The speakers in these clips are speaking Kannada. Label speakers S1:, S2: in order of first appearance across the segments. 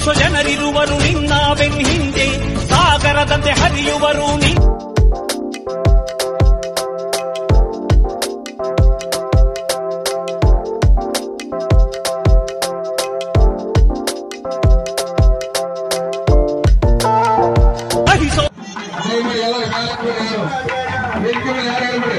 S1: ಬೆಂಬಲಿಸೋ ಜನರಿರುವರು ನಿನ್ನ ಬೆನ್ ಹಿಂದೆ ಸಾಗರದಂತೆ ಹರಿಯುವರು ನಿ ವಹಿಸೋ
S2: ದಯಮಾಡಿ ಎಲ್ಲ ಕಾಲಕ್ಕೆ ಯಾರು ವೇದಿಕೆ ಮೇಲೆ ಯಾರು ಹೇಳ್ಬೇಡಿ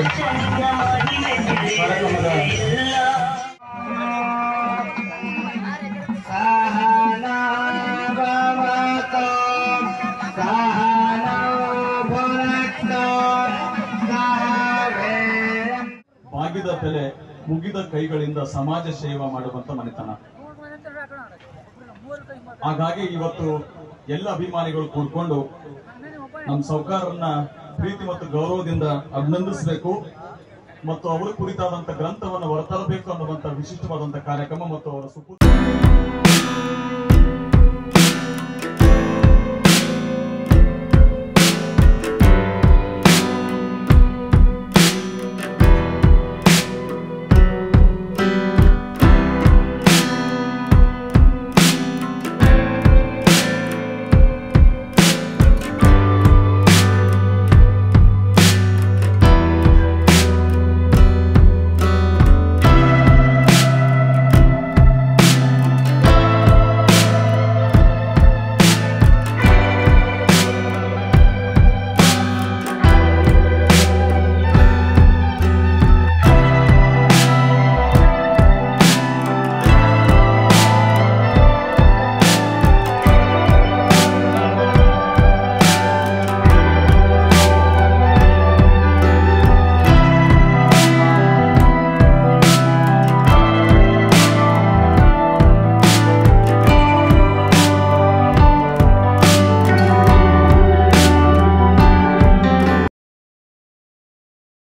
S3: ಬಾಗಿದ ತಲೆ ಮುಗಿದ ಕೈಗಳಿಂದ ಸಮಾಜ ಸೇವೆ ಮಾಡುವಂತ ಮನೆತನ ಹಾಗಾಗಿ ಇವತ್ತು ಎಲ್ಲ ಅಭಿಮಾನಿಗಳು ಕೂಡ್ಕೊಂಡು ನಮ್ಮ ಸೌಕಾರರನ್ನ ಪ್ರೀತಿ ಮತ್ತು ಗೌರವದಿಂದ ಅಭಿನಂದಿಸಬೇಕು ಮತ್ತು ಅವರ ಕುರಿತಾದಂತ ಗ್ರಂಥವನ್ನು ಹೊರತರಬೇಕು ಅನ್ನುವಂತ ವಿಶಿಷ್ಟವಾದಂತ ಕಾರ್ಯಕ್ರಮ ಮತ್ತು ಅವರ ಸುಪು